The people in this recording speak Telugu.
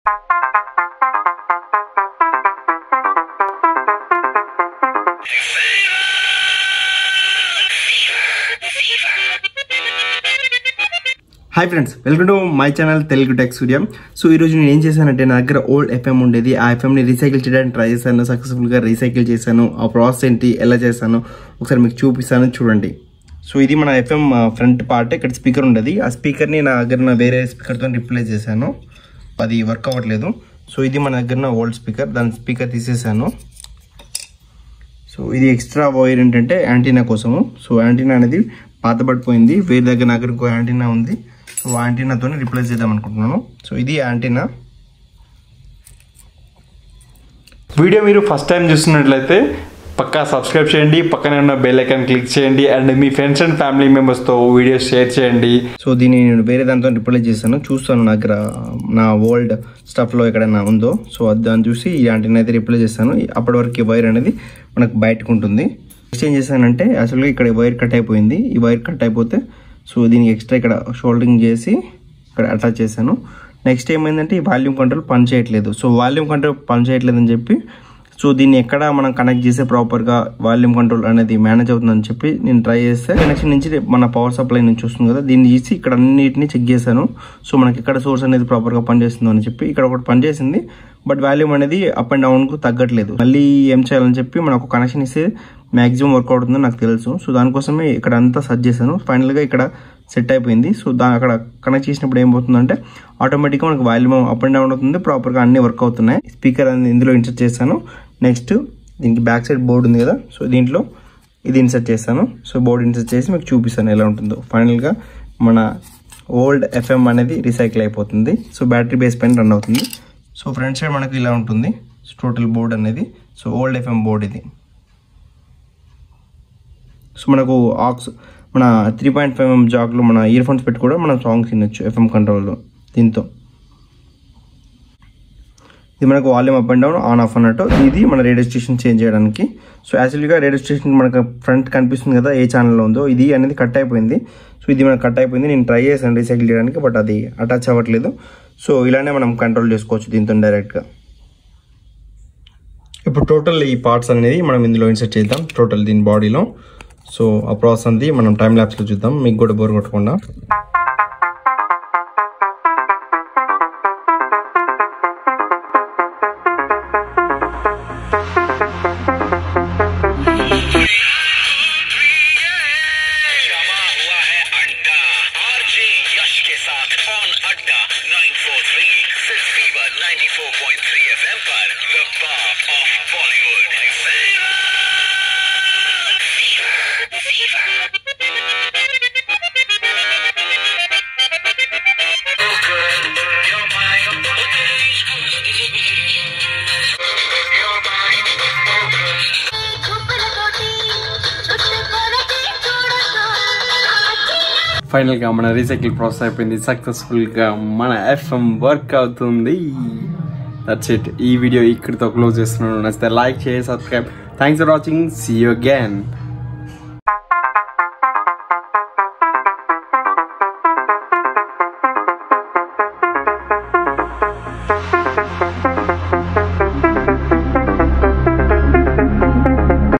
hi friends welcome to my channel Telugu tech Suryam so ఈరోజు నేను ఏం చేశానంటే నా దగ్గర ఓల్డ్ ఎఫ్ఎం ఉండేది ఆ ఎఫ్ఎంని రీసైకిల్ చేయడానికి ట్రై చేశాను సక్సెస్ఫుల్గా రీసైకిల్ చేశాను ఆ ప్రాసెస్ ఏంటి ఎలా చేశాను ఒకసారి మీకు చూపిస్తాను చూడండి సో ఇది మన ఎఫ్ఎం ఫ్రంట్ పార్ట్ ఇక్కడ స్పీకర్ ఉండేది ఆ స్పీకర్ని నా దగ్గర నా వేరే స్పీకర్తో రిప్లేస్ చేశాను అది వర్క్ అవ్వట్లేదు సో ఇది మన దగ్గర ఓల్డ్ స్పీకర్ దాని స్పీకర్ తీసేసాను సో ఇది ఎక్స్ట్రా వైర్ ఏంటంటే యాంటీనా కోసము సో యాంటీనా అనేది పాతబడిపోయింది వేరే దగ్గర నా దగ్గర ఇంకో యాంటీనా ఉంది సో యాంటీనాతో రిప్లేస్ చేద్దాం అనుకుంటున్నాను సో ఇది యాంటీనా వీడియో మీరు ఫస్ట్ టైం చూస్తున్నట్లయితే పక్కా సబ్స్క్రైబ్ చేయండి పక్కనే ఉన్న బెల్ ఐకాన్ క్లిక్ చేయండి అండ్ మీ ఫ్రెండ్స్ అండ్ ఫ్యామిలీ మెంబర్స్తో వీడియోస్ షేర్ చేయండి సో దీన్ని నేను వేరే దాంతో రిప్లేస్ చేస్తాను చూస్తాను నా దగ్గర నా ఓల్డ్ స్టఫ్లో ఎక్కడైనా ఉందో సో అది దాన్ని చూసి ఈ యాంటీనా అయితే రిప్లేస్ చేస్తాను అప్పటి వరకు ఈ వైర్ అనేది మనకు బయటకు ఉంటుంది నెక్స్ట్ ఏం చేశానంటే యాక్చువల్గా ఇక్కడ వైర్ కట్ అయిపోయింది ఈ వైర్ కట్ అయిపోతే సో దీనికి ఎక్స్ట్రా ఇక్కడ షోల్డరింగ్ చేసి ఇక్కడ అటాచ్ చేశాను నెక్స్ట్ ఏమైందంటే ఈ వాల్యూమ్ కంట్రోల్ పని చేయట్లేదు సో వాల్యూమ్ కంట్రోల్ పని చేయట్లేదు అని చెప్పి సో దీన్ని ఎక్కడ మనం కనెక్ట్ చేస్తే ప్రాపర్గా వాల్యూమ్ కంట్రోల్ అనేది మేనేజ్ అవుతుందని చెప్పి నేను ట్రై చేస్తే కనెక్షన్ నుంచి మన పవర్ సప్లై నుంచి వస్తుంది కదా దీన్ని తీసి ఇక్కడ అన్నిటిని చెక్ చేశాను సో మనకి ఎక్కడ సోర్స్ అనేది ప్రాపర్గా పనిచేస్తుందో అని చెప్పి ఇక్కడ ఒకటి పనిచేసింది బట్ వాల్యూమ్ అనేది అప్ అండ్ డౌన్కు తగ్గట్లేదు మళ్ళీ ఏం చేయాలని చెప్పి మనకు కనెక్షన్ ఇస్తే మ్యాక్సిమం వర్క్ అవుతుందో నాకు తెలుసు సో దానికోసమే ఇక్కడ అంతా సెర్చ్ చేశాను ఫైనల్గా ఇక్కడ సెట్ అయిపోయింది సో దా అక్కడ కనెక్ట్ చేసినప్పుడు ఏమవుతుందంటే ఆటోమేటిక్గా మనకు వాల్యూమ్ అప్ అండ్ డౌన్ అవుతుంది ప్రాపర్గా అన్ని వర్క్ అవుతున్నాయి స్పీకర్ అనేది ఇందులో ఇన్సర్ట్ చేశాను నెక్స్ట్ దీనికి బ్యాక్ సైడ్ బోర్డు ఉంది కదా సో దీంట్లో ఇది ఇన్సర్ట్ చేస్తాను సో బోర్డు ఇన్సర్ట్ చేసి మీకు చూపిస్తాను ఎలా ఉంటుందో ఫైనల్గా మన ఓల్డ్ ఎఫ్ఎం అనేది రీసైకిల్ అయిపోతుంది సో బ్యాటరీ బేస్ పైన రన్ అవుతుంది సో ఫ్రంట్ సైడ్ మనకి ఇలా ఉంటుంది టోటల్ బోర్డ్ అనేది సో ఓల్డ్ ఎఫ్ఎం బోర్డ్ ఇది సో మనకు ఆక్స్ మన త్రీ పాయింట్ ఫైవ్ ఎం జాక్లో మన ఇయర్ ఫోన్స్ పెట్టి కూడా మనం సాంగ్స్ వినొచ్చు ఎఫ్ఎం కంట్రోల్లో దీంతో ఇది మనకు volume up and down on off అన్నట్టు ఇది మన రేడియో స్టేషన్ చేంజ్ చేయడానికి సో యాక్చువల్గా రేడియో స్టేషన్ మనకు ఫ్రంట్ కనిపిస్తుంది కదా ఏ ఛానల్లో ఉందో ఇది అనేది కట్ అయిపోయింది సో ఇది మనకు కట్ అయిపోయింది నేను ట్రై చేశాను రీసైకిల్ చేయడానికి బట్ అది అటాచ్ అవ్వట్లేదు సో ఇలానే మనం కంట్రోల్ చేసుకోవచ్చు దీంతో డైరెక్ట్గా ఇప్పుడు టోటల్ ఈ పార్ట్స్ అనేది మనం ఇందులో ఇన్సర్ట్ చేద్దాం టోటల్ దీని బాడీలో సో ఆ ప్రాసెస్ అంది మనం టైం ల్యాబ్స్లో చూద్దాం మీకు కూడా బోర్ కొట్టకుండా जमा हुआ है अड्डा आरजे यश के साथ ऑन अड्डा 943 सिर्फ फीवर 94.3 एफएम पर द बाप ऑफ बॉलीवुड కుప్పలతోటి చుట్టుకొలటి చూడకు ఫైనల్గా మన రీసైకిల్ ప్రాసెస్ అయిపోయింది సక్సెస్ఫుల్గా మన ఎఫ్ఎం వర్క్ అవుతుంది దట్స్ ఇట్ ఈ వీడియో ఇక్కడితో క్లోజ్ చేస్తున్నాను నచ్చితే లైక్ చేసి subscribe thanks for watching see you again